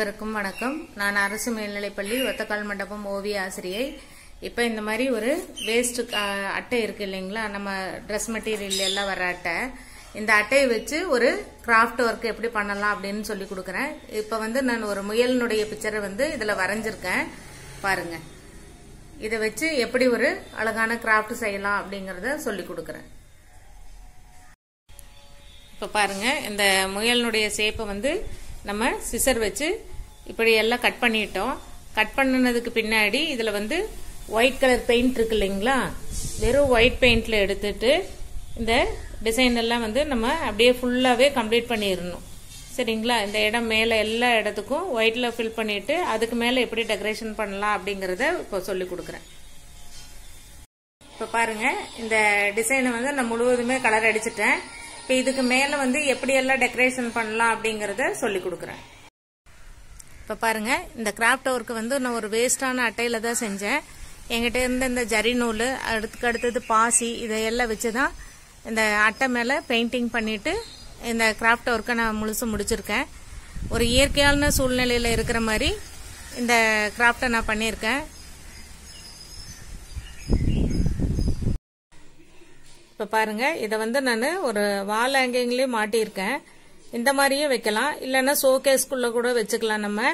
அனைவருக்கும் வணக்கம் நான் அரசு மேல்நிலைப்பள்ளி ஒத்தக்கால் மண்டபம் ஓவிய ஆசிரியை இப்போ இந்த மாதிரி ஒரு வேஸ்ட் அட்டை இருக்கு இல்லைங்களா நம்ம ட்ரெஸ் மெட்டீரியல் எல்லாம் வர அட்டை இந்த அட்டையை வச்சு ஒரு கிராஃப்ட் ஒர்க் எப்படி பண்ணலாம் அப்படின்னு சொல்லி கொடுக்குறேன் இப்போ வந்து நான் ஒரு முயலினுடைய பிக்சரை வந்து இதில் வரைஞ்சிருக்கேன் பாருங்க இதை வச்சு எப்படி ஒரு அழகான கிராஃப்ட் செய்யலாம் அப்படிங்கிறத சொல்லி கொடுக்குறேன் இப்போ பாருங்க இந்த முயலினுடைய ஷேப்பை வந்து நம்ம சிசர் வச்சு இப்படி எல்லாம் கட் பண்ணிட்டோம் கட் பண்ணினதுக்கு பின்னாடி இதில் வந்து ஒயிட் கலர் பெயிண்ட் இருக்கு இல்லைங்களா வெறும் ஒயிட் பெயிண்டில் எடுத்துட்டு இந்த டிசைன் எல்லாம் வந்து நம்ம அப்படியே ஃபுல்லாகவே கம்ப்ளீட் பண்ணிடணும் சரிங்களா இந்த இடம் மேலே எல்லா இடத்துக்கும் ஒயிட்டில் ஃபில் பண்ணிட்டு அதுக்கு மேலே எப்படி டெக்கரேஷன் பண்ணலாம் அப்படிங்கிறத இப்போ சொல்லி கொடுக்குறேன் இப்போ பாருங்க இந்த டிசைனை வந்து நான் முழுவதுமே கலர் அடிச்சிட்டேன் இப்போ இதுக்கு மேலே வந்து எப்படியெல்லாம் டெக்கரேஷன் பண்ணலாம் அப்படிங்கிறத சொல்லி கொடுக்குறேன் இப்போ பாருங்க இந்த கிராஃப்ட் ஒர்க்கு வந்து நான் ஒரு வேஸ்டான அட்டையில் தான் செஞ்சேன் எங்கிட்ட இருந்த இந்த ஜரி நூல் அடுத்துக்கு அடுத்தது பாசி இதையெல்லாம் வச்சு தான் இந்த அட்டை மேலே பெயிண்டிங் பண்ணிட்டு இந்த கிராஃப்ட் ஒர்க்கை நான் முழுசு முடிச்சிருக்கேன் ஒரு இயற்கையான சூழ்நிலையில் இருக்கிற மாதிரி இந்த கிராஃப்டை நான் பண்ணியிருக்கேன் இப்போ பாருங்க இதை வந்து நான் ஒரு வால் ஹேங்கிங்லேயே மாட்டியிருக்கேன் இந்த மாதிரியே வைக்கலாம் இல்லைன்னா ஷோகேஸ்குள்ளே கூட வச்சுக்கலாம் நம்ம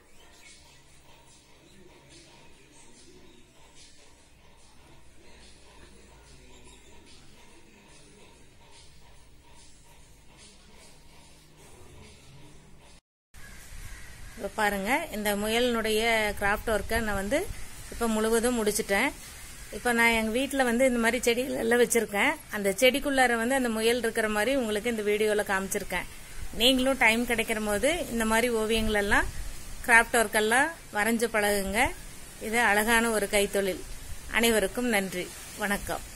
இப்போ பாருங்க இந்த முயலினுடைய கிராஃப்ட் ஒர்க்கை நான் வந்து இப்போ முழுவதும் முடிச்சிட்டேன் இப்போ நான் எங்கள் வீட்டில் வந்து இந்த மாதிரி செடிகள் எல்லாம் வச்சுருக்கேன் அந்த செடிக்குள்ளார வந்து அந்த முயல் இருக்கிற மாதிரி உங்களுக்கு இந்த வீடியோவில் காமிச்சிருக்கேன் நீங்களும் டைம் கிடைக்கிற போது இந்த மாதிரி ஓவியங்களெல்லாம் கிராஃப்ட் ஒர்க்கெல்லாம் வரைஞ்சு பழகுங்க இது அழகான ஒரு கைத்தொழில் அனைவருக்கும் நன்றி வணக்கம்